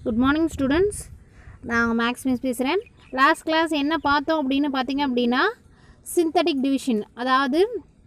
good morning students நான் maths miss பேசுகிறேன் last class என்ன பார்த்தோம் அப்படின்னு பார்த்தீங்க அப்படின்னா சிந்தட்டிக் டிவிஷன் அதாவது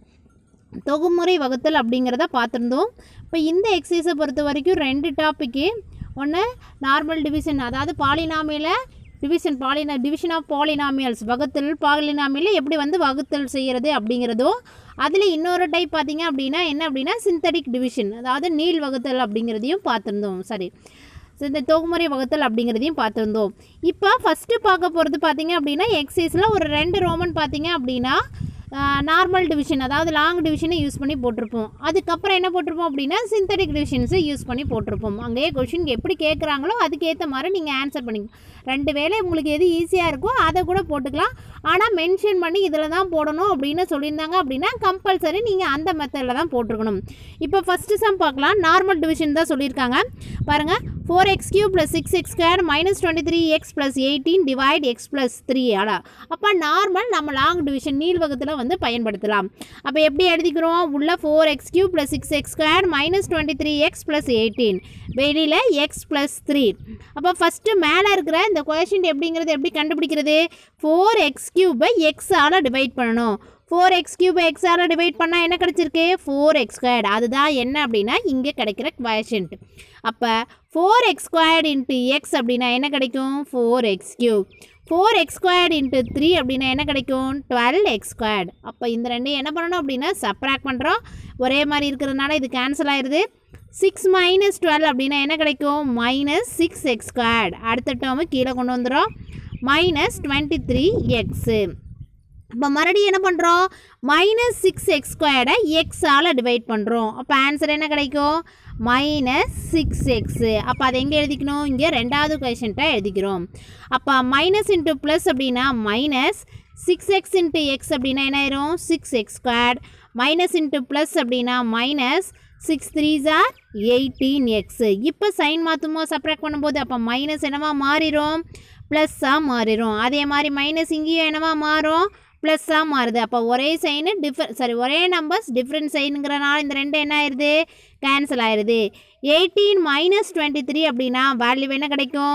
தொகுமுறை வகுத்தல் அப்படிங்கிறத பார்த்துருந்தோம் இப்போ இந்த எக்ஸசைஸை பொறுத்த வரைக்கும் ரெண்டு டாப்பிக்கு ஒன்று நார்மல் டிவிஷன் அதாவது பாலினாமியில் டிவிஷன் பாலினா டிவிஷன் ஆஃப் பாலினாமியல்ஸ் வகுத்தல் பாலினாமியில் எப்படி வந்து வகுத்தல் செய்கிறது அப்படிங்கிறதும் அதில் இன்னொரு டைப் பார்த்தீங்க அப்படின்னா என்ன அப்படின்னா சிந்தட்டிக் டிவிஷன் அதாவது நீள் வகுத்தல் அப்படிங்கிறதையும் பார்த்துருந்தோம் சரி ஸோ இந்த தொகுமுறை வகுத்தல் அப்படிங்கிறதையும் பார்த்துருந்தோம் இப்போ ஃபஸ்ட்டு பார்க்க போகிறது பார்த்தீங்க அப்படின்னா எக்ஸைஸில் ஒரு ரெண்டு ரோமன் பார்த்தீங்க அப்படின்னா நார்மல் டிவிஷன் அதாவது லாங் டிவிஷனை யூஸ் பண்ணி போட்டிருப்போம் அதுக்கப்புறம் என்ன போட்டிருப்போம் அப்படின்னா சிந்தட்டிக் டிவிஷன்ஸை யூஸ் பண்ணி போட்டிருப்போம் அங்கேயே கொஷின் எப்படி கேட்குறாங்களோ அதுக்கேற்ற மாதிரி நீங்கள் ஆன்சர் பண்ணிங்க ரெண்டு வேலை உங்களுக்கு எது ஈஸியாக இருக்கோ அதை கூட போட்டுக்கலாம் ஆனால் மென்ஷன் பண்ணி இதில் தான் போடணும் அப்படின்னு சொல்லியிருந்தாங்க அப்படின்னா கம்பல்சரி நீங்கள் அந்த மெத்தடில் தான் போட்டிருக்கணும் இப்போ ஃபஸ்ட்டு சம் பார்க்கலாம் நார்மல் டிவிஷன் தான் சொல்லியிருக்காங்க பாருங்கள் four x cube plus six x square minus twenty three x plus eighteen divide x plus three ஆடா அப்போ நார்மல் நம்ம லாங் டிவிஷன் நீள்வகத்தில் வந்து பயன்படுத்தலாம் அப்போ எப்படி எழுதிக்கிறோம் உள்ள four x cube plus six x square minus twenty three x plus eighteen வெளியில் எக்ஸ் ப்ளஸ் த்ரீ அப்போ ஃபஸ்ட்டு மேலே இருக்கிற இந்த கொஷின் எப்படிங்கிறது எப்படி கண்டுபிடிக்கிறது ஃபோர் எக்ஸ் கியூபை எக்ஸால் டிவைட் பண்ணணும் ஃபோர் எக்ஸ் கியூபை எக்ஸால் டிவைட் பண்ணால் என்ன கிடச்சிருக்கு ஃபோர் எக்ஸ் ஸ்கொயர்டு அதுதான் என்ன அப்படின்னா இங்கே கிடைக்கிற கொஷன்ட் அப்போ four x squared into x அப்படின்னா என்ன கிடைக்கும் four x cube four x squared into three அப்படின்னா என்ன கிடைக்கும் டுவெல் எக்ஸ் ஸ்கொயர்டு அப்போ இந்த ரெண்டையும் என்ன பண்ணணும் அப்படின்னா சப்ராக்ட் பண்ணுறோம் ஒரே மாதிரி இருக்கிறதுனால இது கேன்சல் ஆயிடுது சிக்ஸ் மைனஸ் டுவெல் அப்படின்னா என்ன கிடைக்கும் மைனஸ் சிக்ஸ் எக்ஸ் ஸ்கொயர்டு அடுத்த டேர்மு கீழே கொண்டு வந்துடும் மைனஸ் டுவெண்ட்டி த்ரீ எக்ஸு இப்போ மறுபடியும் என்ன பண்ணுறோம் மைனஸ் சிக்ஸ் எக்ஸ் ஸ்கொயர்டை எக்ஸால் டிவைட் பண்ணுறோம் அப்போ ஆன்சர் என்ன கிடைக்கும் மைனஸ் சிக்ஸ் எக்ஸு அப்போ அதை எங்கே எழுதிக்கணும் இங்கே ரெண்டாவது கொஷன்ட்டாக எழுதிக்கிறோம் அப்போ மைனஸ் இன்ட்டு ப்ளஸ் அப்படின்னா minus six x into x அப்படின்னா என்ன ஆயிரும் six x squared minus into plus அப்படின்னா minus six three or eighteen x இப்போ சைன் மாற்றுமோ சப்ராக்ட் பண்ணும்போது அப்போ மைனஸ் என்னவா மாறிடும் ப்ளஸ்ஸாக மாறிடும் அதே மாதிரி மைனஸ் இங்கேயும் என்னவா மாறும் ப்ளஸ்ஸாக மாறுது அப்போ ஒரே சைனு டிஃப்ரெண்ட் சாரி ஒரே நம்பர்ஸ் டிஃப்ரெண்ட் சைனுங்கிறனால இந்த ரெண்டு என்ன ஆயிடுது கேன்சல் ஆயிடுது எயிட்டீன் மைனஸ் டுவெண்ட்டி த்ரீ அப்படின்னா வேல்யூ என்ன கிடைக்கும்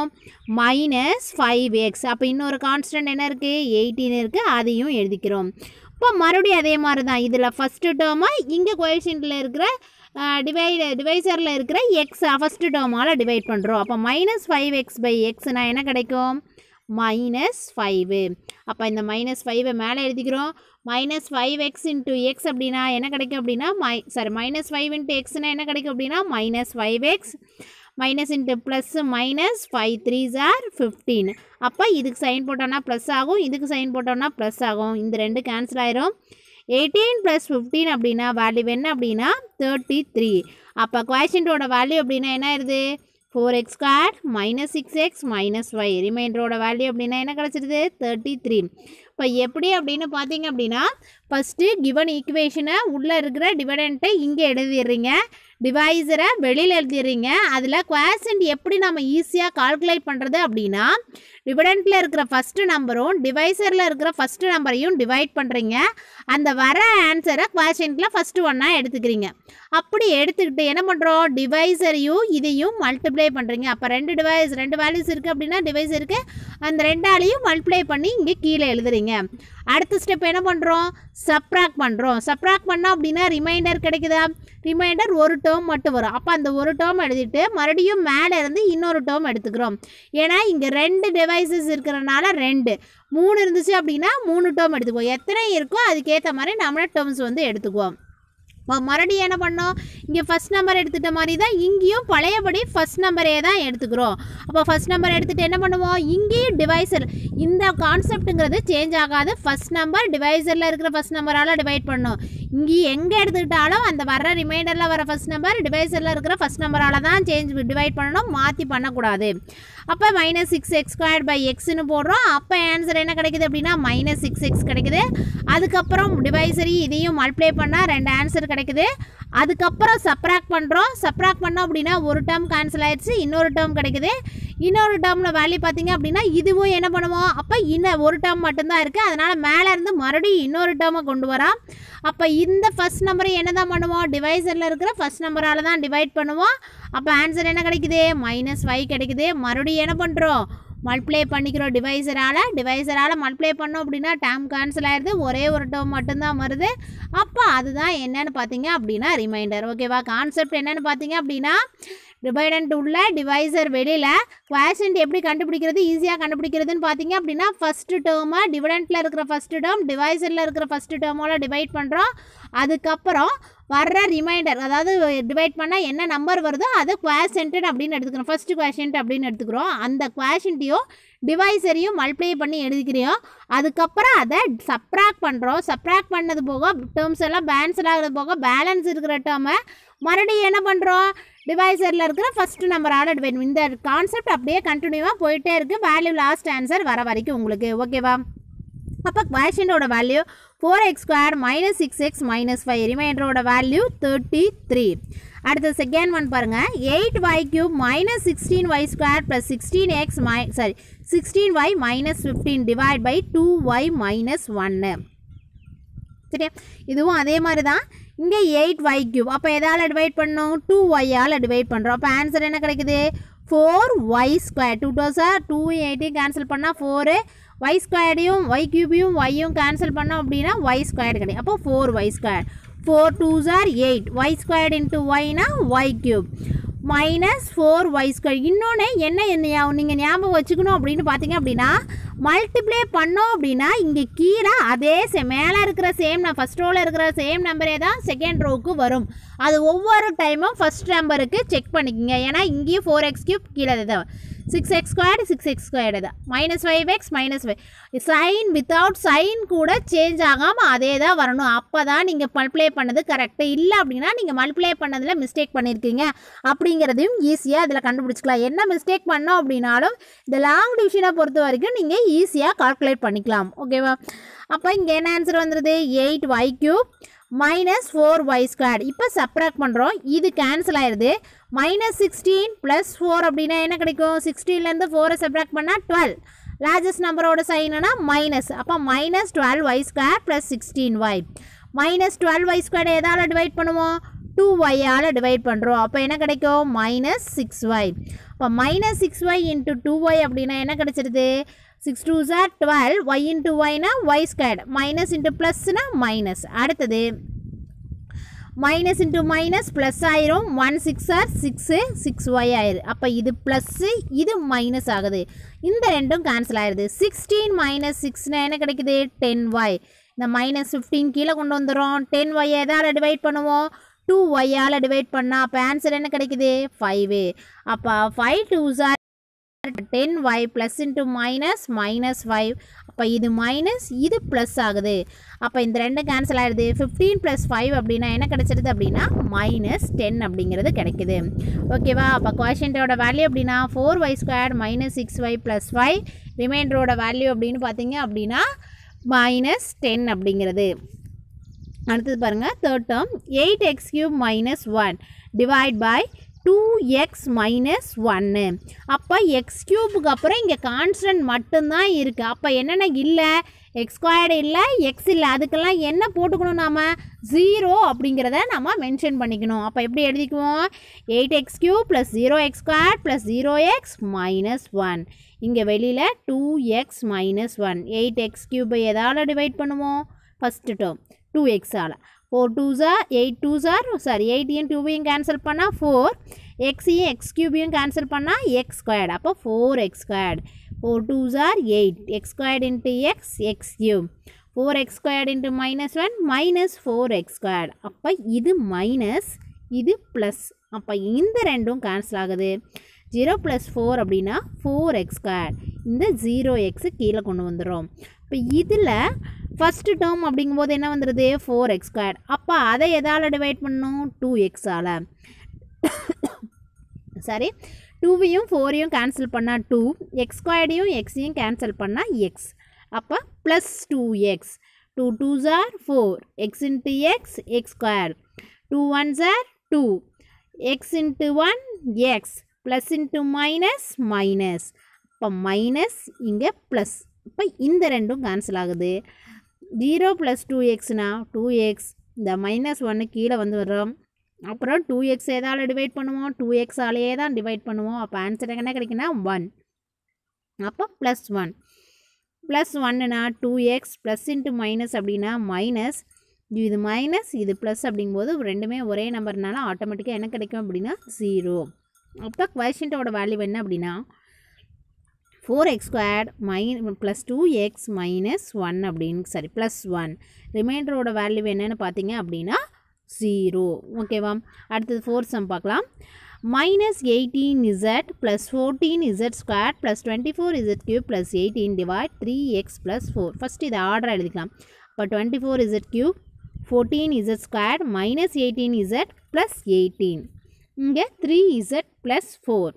மைனஸ் ஃபைவ் எக்ஸ் அப்போ இன்னொரு கான்ஸ்டன்ட் என்ன இருக்குது எயிட்டீன் இருக்குது அதையும் எழுதிக்கிறோம் இப்போ மறுபடியும் அதே மாதிரி தான் இதில் ஃபஸ்ட்டு டேர்மாக இங்கே கொயஷன்ட்டில் இருக்கிற டிவைடு டிவைசரில் இருக்கிற எக்ஸ் ஃபஸ்ட்டு டேர்மால் டிவைட் பண்ணுறோம் அப்போ மைனஸ் ஃபைவ் எக்ஸ் பை எக்ஸ்னால் என்ன கிடைக்கும் மைனஸ் ஃபைவு அப்போ இந்த மைனஸ் ஃபைவை மேலே எழுதிக்கிறோம் minus five x into x அப்படின்னா என்ன கிடைக்கும் அப்படின்னா my sorry minus five into எக்ஸ்னால் என்ன கிடைக்கும் அப்படின்னா minus five x minus into plus minus five three or fifteen அப்போ இதுக்கு சைன் போட்டோன்னா ப்ளஸ் ஆகும் இதுக்கு சைன் போட்டோன்னா ப்ளஸ் ஆகும் இந்த ரெண்டு கேன்சல் ஆயிரும் எயிட்டீன் ப்ளஸ் ஃபிஃப்டீன் அப்படின்னா வேல்யூ என்ன அப்படின்னா தேர்ட்டி த்ரீ அப்போ குவாஷன்ட்டோட வேல்யூ அப்படின்னா என்ன ஆயிருது four x square minus six x minus y ரிமைண்டரோட வேல்யூ அப்படின்னா என்ன கிடச்சிருது தேர்ட்டி த்ரீ இப்போ எப்படி அப்படின்னு பார்த்தீங்க அப்படின்னா ஃபஸ்ட்டு கிவன் ஈக்குவேஷனை உள்ளே இருக்கிற டிவிடெண்ட்டை இங்கே எழுதிடுறீங்க டிவைசரை வெளியில் எழுதிடுறீங்க அதில் குவாசன்ட் எப்படி நம்ம ஈஸியாக கால்குலேட் பண்ணுறது அப்படின்னா டிவிடெண்ட்டில் இருக்கிற ஃபஸ்ட்டு நம்பரும் டிவைசரில் இருக்கிற ஃபஸ்ட்டு நம்பரையும் டிவைட் பண்ணுறீங்க அந்த வர ஆன்சரை குவாஷன்ட்டில் ஃபஸ்ட்டு ஒன்னாக எடுத்துக்கிறீங்க அப்படி எடுத்துக்கிட்டு என்ன பண்ணுறோம் டிவைசரையும் இதையும் மல்டிப்ளை பண்ணுறீங்க அப்போ ரெண்டு டிவைஸ் ரெண்டு வேல்யூஸ் இருக்குது அப்படின்னா டிவைஸ் இருக்குது அந்த ரெண்டாலையும் மல்டிப்ளை பண்ணி இங்கே கீழே எழுதுறீங்க அடுத்த ஸ்டெப் என்ன பண்ணுறோம் சப்ராக்ட் பண்ணுறோம் சப்ராக்ட் பண்ணோம் அப்படின்னா ரிமைண்டர் கிடைக்குதா ரிமைண்டர் ஒரு டேர்ம் மட்டும் வரும் அப்போ அந்த ஒரு டேர்ம் எழுதிட்டு மறுபடியும் மேலே இருந்து இன்னொரு டேர்ம் எடுத்துக்கிறோம் ஏன்னா இங்கே ரெண்டு டிவைசஸ் இருக்கிறனால ரெண்டு மூணு இருந்துச்சு அப்படின்னா மூணு டேர்ம் எடுத்துக்குவோம் எத்தனை இருக்கோ அதுக்கேற்ற மாதிரி நம்மளே டேர்ம்ஸ் வந்து எடுத்துக்குவோம் மறுபடியும் என்ன பண்ணோம் இங்கே ஃபஸ்ட் நம்பர் எடுத்துகிட்ட மாதிரி தான் இங்கேயும் பழையபடி ஃபஸ்ட் நம்பரே தான் எடுத்துக்கிறோம் அப்போ ஃபஸ்ட் நம்பர் எடுத்துகிட்டு என்ன பண்ணுவோம் இங்கேயும் டிவைசர் இந்த கான்செப்ட்டுங்கிறது சேஞ்ச் ஆகாது ஃபஸ்ட் நம்பர் டிவைசரில் இருக்கிற ஃபஸ்ட் நம்பரால் டிவைட் பண்ணணும் இங்கே எங்கே எடுத்துக்கிட்டாலும் அந்த வர ரிமைண்டரில் வர ஃபஸ்ட் நம்பர் டிவைசரில் இருக்கிற ஃபஸ்ட் நம்பரால் தான் சேஞ்ச் டிவைட் பண்ணணும் மாற்றி பண்ணக்கூடாது அப்போ minus six x square by எக்ஸ்னு போடுறோம் அப்போ ஆன்சர் என்ன கிடைக்குது அப்படின்னா மைனஸ் சிக்ஸ் எக்ஸ் கிடைக்குது அதுக்கப்புறம் டிவைசரி இதையும் மல்டிப்ளை பண்ணால் ரெண்டு ஆன்சர் கிடைக்குது அதுக்கப்புறம் சப்ராக்ட் பண்ணுறோம் சப்ராக்ட் பண்ணோம் அப்படின்னா ஒரு டேர்ம் கேன்சல் ஆயிடுச்சு இன்னொரு டேர்ம் கிடைக்குது இன்னொரு டேர்மில் வேல்யூ பார்த்தீங்க அப்படின்னா இதுவும் என்ன பண்ணுவோம் அப்போ இன்னும் ஒரு டேர்ம் மட்டும்தான் இருக்குது அதனால் மேலே இருந்து மறுபடியும் இன்னொரு டேர்மை கொண்டு வரோம் அப்போ இந்த ஃபஸ்ட் நம்பரை என்ன தான் பண்ணுவோம் டிவைசரில் இருக்கிற ஃபஸ்ட் நம்பரால் தான் டிவைட் பண்ணுவோம் அப்போ ஆன்சர் என்ன கிடைக்குது மைனஸ் ஃபைவ் கிடைக்குது மறுபடியும் என்ன பண்ணுறோம் மல்டிப்ளை பண்ணிக்கிறோம் டிவைசரால் டிவைசரால் மல்டிப்ளை பண்ணோம் அப்படின்னா டேம் கேன்சல் ஆயிடுது ஒரே ஒரு டேர்ம் மட்டும்தான் வருது அப்போ அதுதான் என்னன்னு பார்த்தீங்க அப்படின்னா ரிமைண்டர் ஓகேவா கான்செப்ட் என்னன்னு பார்த்தீங்க அப்படின்னா டிவைடண்ட் உள்ள டிவைசர் வெளியில் குவாஷன்ட் எப்படி கண்டுபிடிக்கிறது ஈஸியாக கண்டுபிடிக்கிறதுன்னு பார்த்தீங்க அப்படின்னா ஃபஸ்ட்டு டேர்மை டிவிடெண்ட்டில் இருக்கிற ஃபஸ்ட்டு டேர்ம் டிவைசரில் இருக்கிற ஃபஸ்ட்டு டேர்மோட டிவைட் பண்ணுறோம் அதுக்கப்புறம் வர்ற ரிமைண்டர் அதாவது டிவைட் பண்ணால் என்ன நம்பர் வருதோ அதை குவாஷன்ட் அப்படின்னு எடுத்துக்கிறோம் ஃபஸ்ட்டு குவாஷன்ட் அப்படின்னு எடுத்துக்கிறோம் அந்த குவாஷன்ட்டையும் டிவைசரையும் மல்டிப்ளை பண்ணி எழுதிக்கிறோம் அதுக்கப்புறம் அதை சப்ராக்ட் பண்ணுறோம் சப்ராக்ட் பண்ணது போக டேர்ம்ஸ் எல்லாம் பேன்சல் ஆகிறது போக பேலன்ஸ் இருக்கிற டேர்மை மறுபடியும் என்ன பண்ணுறோம் டிவைசரில் இருக்கிற ஃபஸ்ட்டு நம்பரால் டிவைட் இந்த கான்செப்ட் அப்படியே கண்டினியூவாக போயிட்டே இருக்குது வேல்யூ லாஸ்ட் ஆன்சர் வர வரைக்கும் உங்களுக்கு ஓகேவா அப்போ குவேஷனோட value four x square minus six x minus five ரிமைண்டரோட வேல்யூ தேர்ட்டி த்ரீ அடுத்த செகண்ட் ஒன் பாருங்கள் eight y cube minus sixteen y square plus sixteen x my sorry sixteen y minus fifteen divide by two y minus ஒன்று சரியா இதுவும் அதே மாதிரி தான் இங்கே எயிட் ஒய் கியூப் அப்போ எதால் டிவைட் பண்ணோம் டூ ஒய்யால் டிவைட் பண்ணுறோம் அப்போ ஆன்சர் என்ன கிடைக்குது four y square two two சார் டூ எயிட்டையும் கேன்சல் பண்ணால் ஃபோரு ஒய் ஸ்கொயர்டையும் ஒய் கியூபையும் ஒய்யும் கேன்சல் பண்ணோம் அப்படின்னா ஒய் ஸ்கொயர் கிடைக்கும் அப்போ four y square four two சார் எயிட் ஒய் ஸ்கொயர்டு இன்ட்டு ஒய்னா y cube minus four y square இன்னொன்று என்ன என்ன நீங்கள் ஞாபகம் வச்சுக்கணும் அப்படின்னு பார்த்தீங்க அப்படின்னா மல்டிப்ளை பண்ணோம் அப்படின்னா இங்கே கீழே அதே சே மேலே இருக்கிற சேம் ஃபஸ்ட் ரோவில் இருக்கிற சேம் நம்பரே தான் செகண்ட் ரோவுக்கு வரும் அது ஒவ்வொரு டைமும் ஃபஸ்ட் நம்பருக்கு செக் பண்ணிக்கோங்க ஏன்னா இங்கேயும் ஃபோர் எக்ஸ் கியூப் கீழே தான் six x squared six x squared தான் minus five x minus five sign without sign கூட சேஞ்ச் ஆகாமல் அதே தான் வரணும் அப்போ தான் நீங்கள் மல்டிப்ளை பண்ணது கரெக்டு இல்லை அப்படின்னா நீங்கள் மல்டிப்ளை பண்ணதில் மிஸ்டேக் பண்ணியிருக்கீங்க அப்படிங்கிறதையும் ஈஸியாக இதில் கண்டுபிடிச்சிக்கலாம் என்ன மிஸ்டேக் பண்ணோம் அப்படின்னாலும் இந்த லாங் டிவிஷனை பொறுத்த வரைக்கும் நீங்கள் ஈஸியாக கால்குலேட் பண்ணிக்கலாம் ஓகேவா அப்போ இங்கே என்ன ஆன்சர் வந்துடுது eight y cube minus four y square இப்போ சப்ராக்ட் பண்ணுறோம் இது கேன்சல் ஆயிடுது மைனஸ் சிக்ஸ்டீன் ப்ளஸ் ஃபோர் அப்படின்னா என்ன கிடைக்கும் சிக்ஸ்டீன்லேருந்து ஃபோரை சப்ராக்ட் பண்ணால் டுவெல் லார்ஜஸ்ட் நம்பரோட சைனுனா மைனஸ் அப்போ minus twelve y square plus sixteen y minus twelve y square எதால் டிவைட் பண்ணுவோம் டூ ஒய்யால் டிவைட் பண்ணுறோம் அப்போ என்ன கிடைக்கும் மைனஸ் சிக்ஸ் ஒய் அப்போ minus six y into two y அப்படின்னா என்ன கிடைச்சிருது சிக்ஸ் டூ சார் டுவெல் ஒய் இன்ட்டு ஒய்னா ஒய் ஸ்கொயர்டு மைனஸ் இன்ட்டு ப்ளஸ்னா மைனஸ் அடுத்தது மைனஸ் இன்ட்டு மைனஸ் ப்ளஸ் ஆயிரும் one six or six six y ஆயிரு அப்போ இது ப்ளஸ்ஸு இது மைனஸ் ஆகுது இந்த ரெண்டும் கேன்சல் ஆயிடுது சிக்ஸ்டீன் மைனஸ் சிக்ஸ்னா என்ன கிடைக்குது டென் ஒய் இந்த மைனஸ் ஃபிஃப்டீன் கீழே கொண்டு வந்துடும் டென் ஒய் எதால் டிவைட் பண்ணுவோம் டூ ஒய்யால் டிவைட் பண்ணால் அப்போ ஆன்சர் என்ன கிடைக்குது ஃபைவு அப்போ ஃபைவ் டூ சார் ten y plus into minus minus five அப்போ இது மைனஸ் இது ப்ளஸ் ஆகுது அப்போ இந்த ரெண்டும் கேன்சல் ஆகிடுது ஃபிஃப்டீன் ப்ளஸ் ஃபைவ் அப்படின்னா என்ன கிடைச்சிருது அப்படின்னா மைனஸ் டென் அப்படிங்கிறது கிடைக்குது ஓகேவா அப்போ குவாஷன்ட்டோட வேல்யூ அப்படின்னா four y square minus six y plus five ரிமைண்டரோட வேல்யூ அப்படின்னு பார்த்தீங்க அப்படின்னா மைனஸ் டென் அப்படிங்கிறது அடுத்தது பாருங்கள் third term eight x cube minus one divide by two x minus ஒன்று அப்போ எக்ஸ் கியூபுக்கு அப்புறம் இங்கே கான்ஸ்டன்ட் மட்டும்தான் இருக்குது அப்போ என்னென்ன இல்லை எக்ஸ் ஸ்கொயர்டு இல்லை எக்ஸ் இல்லை அதுக்கெல்லாம் என்ன போட்டுக்கணும் நாம் ஜீரோ அப்படிங்கிறத நம்ம மென்ஷன் பண்ணிக்கணும் அப்போ எப்படி எழுதிக்குவோம் eight x cube plus zero x square plus zero x minus one இங்கே வெளியில் two x minus one eight x கியூபை எதால் டிவைட் பண்ணுவோம் ஃபஸ்ட்டு டேர்ம் டூ எக்ஸால் ஃபோர் டூ ஜார் எயிட் டூ ஜார் சாரி எயிட்டையும் டூவையும் கேன்சல் பண்ணால் ஃபோர் எக்ஸையும் எக்ஸ் கியூபையும் கேன்சல் பண்ணால் எக்ஸ் ஸ்கொயர்டு அப்போ four x squared four two ஜார் eight x squared into x x cube four x squared into minus one minus four x squared அப்போ இது மைனஸ் இது ப்ளஸ் அப்போ இந்த ரெண்டும் கேன்சல் ஆகுது ஜீரோ ப்ளஸ் ஃபோர் அப்படின்னா ஃபோர் எக்ஸ் ஸ்கொயர் இந்த ஜீரோ எக்ஸு கீழே கொண்டு வந்துடும் இப்போ இதில் ஃபஸ்ட்டு டேர்ம் அப்படிங்கும்போது என்ன வந்துடுது ஃபோர் எக்ஸ் ஸ்கொயர் அப்போ அதை எதால் டிவைட் பண்ணணும் டூ எக்ஸால் சரி டூவையும் ஃபோரையும் கேன்சல் பண்ணால் டூ எக்ஸ் ஸ்கொயர்டையும் எக்ஸையும் கேன்சல் பண்ணால் எக்ஸ் அப்போ plus two x two two ஜார் four x into x x square two one ஜார் two x into one x plus into minus minus இப்போ மைனஸ் இங்கே ப்ளஸ் இப்போ இந்த ரெண்டும் கேன்சல் ஆகுது ஜீரோ ப்ளஸ் டூ எக்ஸ்னா டூ எக்ஸ் இந்த மைனஸ் ஒன்று கீழே வந்து வரும் அப்புறம் டூ எக்ஸ் எதால் டிவைட் பண்ணுவோம் டூ எக்ஸாலேயே தான் டிவைட் பண்ணுவோம் அப்போ ஆன்சர் என்ன கிடைக்குன்னா ஒன் அப்போ ப்ளஸ் ஒன் ப்ளஸ் ஒன்னுனா two x plus into minus அப்படின்னா மைனஸ் இது மைனஸ் இது ப்ளஸ் அப்படிங்கும்போது ரெண்டுமே ஒரே நம்பர்னால ஆட்டோமேட்டிக்காக என்ன கிடைக்கும் அப்படின்னா ஜீரோ அப்போ கொஷின்ட்டோட வேல்யூ என்ன அப்படின்னா four x squared minus plus two x minus one அப்படின்னு சரி ப்ளஸ் ஒன் ரிமைண்டரோட வேல்யூ என்னென்னு பார்த்தீங்க அப்படின்னா ஜீரோ ஓகேவா அடுத்தது ஃபோர் சம் பார்க்கலாம் minus eighteen z plus fourteen z square plus twenty four z cube plus eighteen divide three x plus four first இதை order எழுதிக்கலாம் இப்போ twenty four z cube fourteen z square minus eighteen z plus eighteen இங்கே three z plus four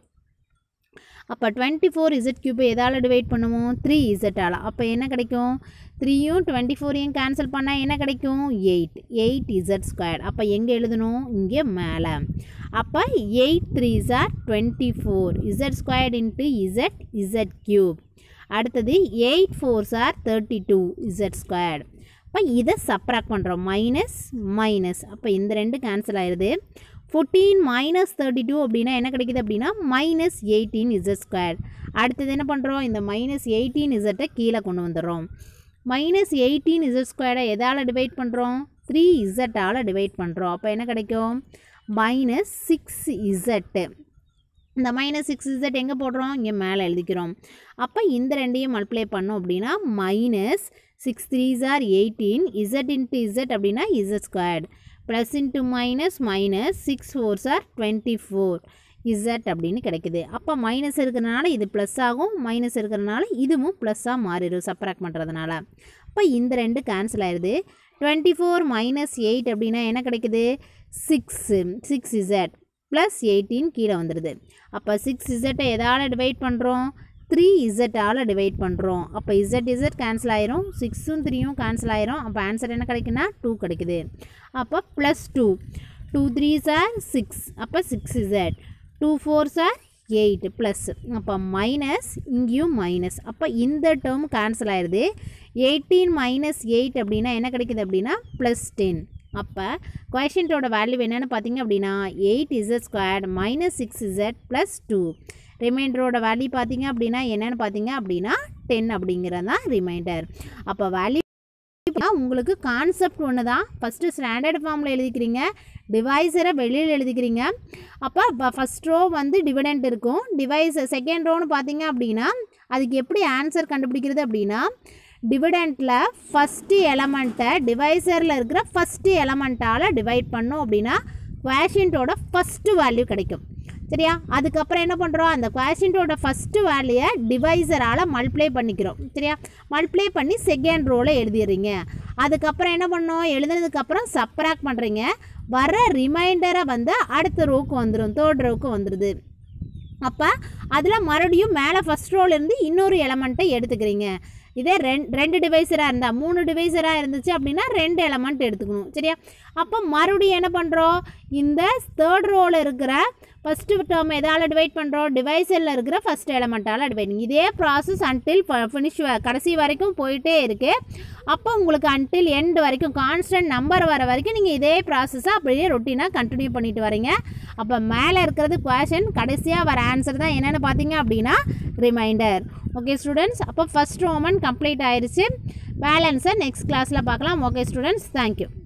அப்போ twenty four z கியூப்பை எதால் divide பண்ணுவோம் three இசட்டால் அப்போ என்ன கிடைக்கும் த்ரீயும் டுவெண்ட்டி ஃபோரையும் கேன்சல் பண்ணால் என்ன கிடைக்கும் எயிட் எயிட் இசட் ஸ்கொயர் அப்போ எங்கே எழுதணும் இங்கே மேலே அப்போ eight threes are twenty four z squared into z z cube அடுத்தது eight fours are thirty two z squared அப்போ இதை சப்ராக்ட் பண்ணுறோம் மைனஸ் மைனஸ் அப்போ இந்த ரெண்டு கேன்சல் ஆயிடுது ஃபோர்டீன் மைனஸ் தேர்ட்டி டூ அப்படின்னா என்ன கிடைக்குது அப்படின்னா மைனஸ் எயிட்டீன் இசட் ஸ்கொயர் அடுத்தது என்ன பண்ணுறோம் இந்த மைனஸ் எயிட்டீன் இசட்டை கீழே கொண்டு வந்துடுறோம் மைனஸ் எயிட்டீன் இசட் ஸ்கொயரை எதால் டிவைட் பண்ணுறோம் த்ரீ இசட்டால் டிவைட் பண்ணுறோம் அப்போ என்ன கிடைக்கும் மைனஸ் சிக்ஸ் இசட்டு இந்த மைனஸ் சிக்ஸ் இசட் எங்கே போடுறோம் இங்கே மேலே எழுதிக்கிறோம் அப்போ இந்த ரெண்டையும் மல்டிப்ளை பண்ணோம் அப்படின்னா minus six threes are eighteen z into z அப்படின்னா z squared plus into minus minus six fours are twenty four z அப்படின்னு கிடைக்குது அப்போ மைனஸ் இருக்கிறனால இது ப்ளஸ் ஆகும் மைனஸ் இருக்கிறனால இதுவும் ப்ளஸ்ஸாக மாறிடும் சப்ராக்ட் பண்ணுறதுனால அப்போ இந்த ரெண்டு கேன்சல் ஆயிடுது டுவெண்ட்டி ஃபோர் மைனஸ் எயிட் அப்படின்னா என்ன கிடைக்குது six six z plus eighteen கீழே வந்துடுது அப்போ சிக்ஸ் இசட்டை எதால் டிவைட் பண்ணுறோம் த்ரீ இசட்டால் டிவைட் பண்ணுறோம் அப்போ இசட் இசட் கேன்சல் ஆயிரும் சிக்ஸும் த்ரீயும் கேன்சல் ஆயிரும் அப்போ ஆன்சர் என்ன கிடைக்குன்னா டூ கிடைக்குது அப்போ plus two two threes are six அப்போ six z two fours are eight plus அப்போ மைனஸ் இங்கேயும் மைனஸ் அப்போ இந்த டேர்ம் கேன்சல் ஆயிடுது எயிட்டீன் மைனஸ் எயிட் அப்படின்னா என்ன கிடைக்குது அப்படின்னா ப்ளஸ் டென் அப்போ கொஷின்ட்டோட வேல்யூ என்னென்னு பார்த்தீங்க அப்படின்னா eight z squared minus six z plus two ரிமைண்டரோட வேல்யூ பார்த்தீங்க அப்படின்னா என்னென்னு பார்த்தீங்க அப்படின்னா டென் அப்படிங்கிறது தான் ரிமைண்டர் அப்போ வேல்யூ உங்களுக்கு கான்செப்ட் ஒன்று தான் ஃபஸ்ட்டு ஸ்டாண்டர்ட் ஃபார்மில் எழுதிக்கிறீங்க டிவைஸரை வெளியில் எழுதிக்கிறீங்க அப்போ ஃபஸ்ட் ரோ வந்து டிவிடெண்ட் இருக்கும் டிவைஸ் செகண்ட் ரோன்னு பார்த்தீங்க அப்படின்னா அதுக்கு எப்படி ஆன்சர் கண்டுபிடிக்கிறது அப்படின்னா டிவிடெண்ட்டில் ஃபஸ்ட்டு எலமெண்ட்டை டிவைசரில் இருக்கிற ஃபஸ்ட்டு எலமெண்ட்டால் டிவைட் பண்ணோம் அப்படின்னா குவேஷன்ட்டோட ஃபஸ்ட்டு வேல்யூ கிடைக்கும் சரியா அதுக்கப்புறம் என்ன பண்ணுறோம் அந்த குவேஷன்ட்டோட ஃபஸ்ட்டு வேல்யூயை டிவைசரால் மல்டிப்ளை பண்ணிக்கிறோம் சரியா மல்டிப்ளை பண்ணி செகண்ட் ரோவில் எழுதிடுறீங்க அதுக்கப்புறம் என்ன பண்ணோம் எழுதுனதுக்கப்புறம் சப்ராக்ட் பண்ணுறீங்க வர ரிமைண்டரை வந்து அடுத்த ரோவுக்கு வந்துடும் தேர்ட் ரோவுக்கு வந்துடுது அப்போ அதில் மறுபடியும் மேலே ஃபஸ்ட் ரோலேருந்து இன்னொரு எலமெண்ட்டை எடுத்துக்கிறீங்க இதே ரெண் ரெண்டு டிவைஸராக இருந்தால் மூணு டிவைஸராக இருந்துச்சு அப்படின்னா ரெண்டு எலமெண்ட் எடுத்துக்கணும் சரியா அப்போ மறுபடியும் என்ன பண்ணுறோம் இந்த தேர்ட் ரோவில் இருக்கிற ஃபஸ்ட்டு டேர்ம் எதால் டிவைட் பண்ணுறோம் டிவைஸரில் இருக்கிற ஃபஸ்ட் எலமெண்ட்டால் டிவைட் இதே ப்ராசஸ் அன்டில் ஃபினிஷ் கடைசி வரைக்கும் போயிட்டே இருக்குது அப்போ உங்களுக்கு அன்டில் எண்ட் வரைக்கும் கான்ஸ்டன்ட் நம்பர் வர வரைக்கும் நீங்கள் இதே ப்ராசஸை அப்படியே ரொட்டீனாக கண்டினியூ பண்ணிட்டு வரீங்க அப்போ மேலே இருக்கிறது கொஷன் கடைசியாக வர ஆன்சர் தான் என்னென்னு பார்த்தீங்க அப்படின்னா ரிமைண்டர் ஓகே ஸ்டூடெண்ட்ஸ் அப்போ ஃபஸ்ட் ரோமன் கம்ப்ளீட் ஆயிடுச்சு பேலன்ஸை நெக்ஸ்ட் கிளாஸில் பார்க்கலாம் ஓகே ஸ்டூடெண்ட்ஸ் தேங்க்யூ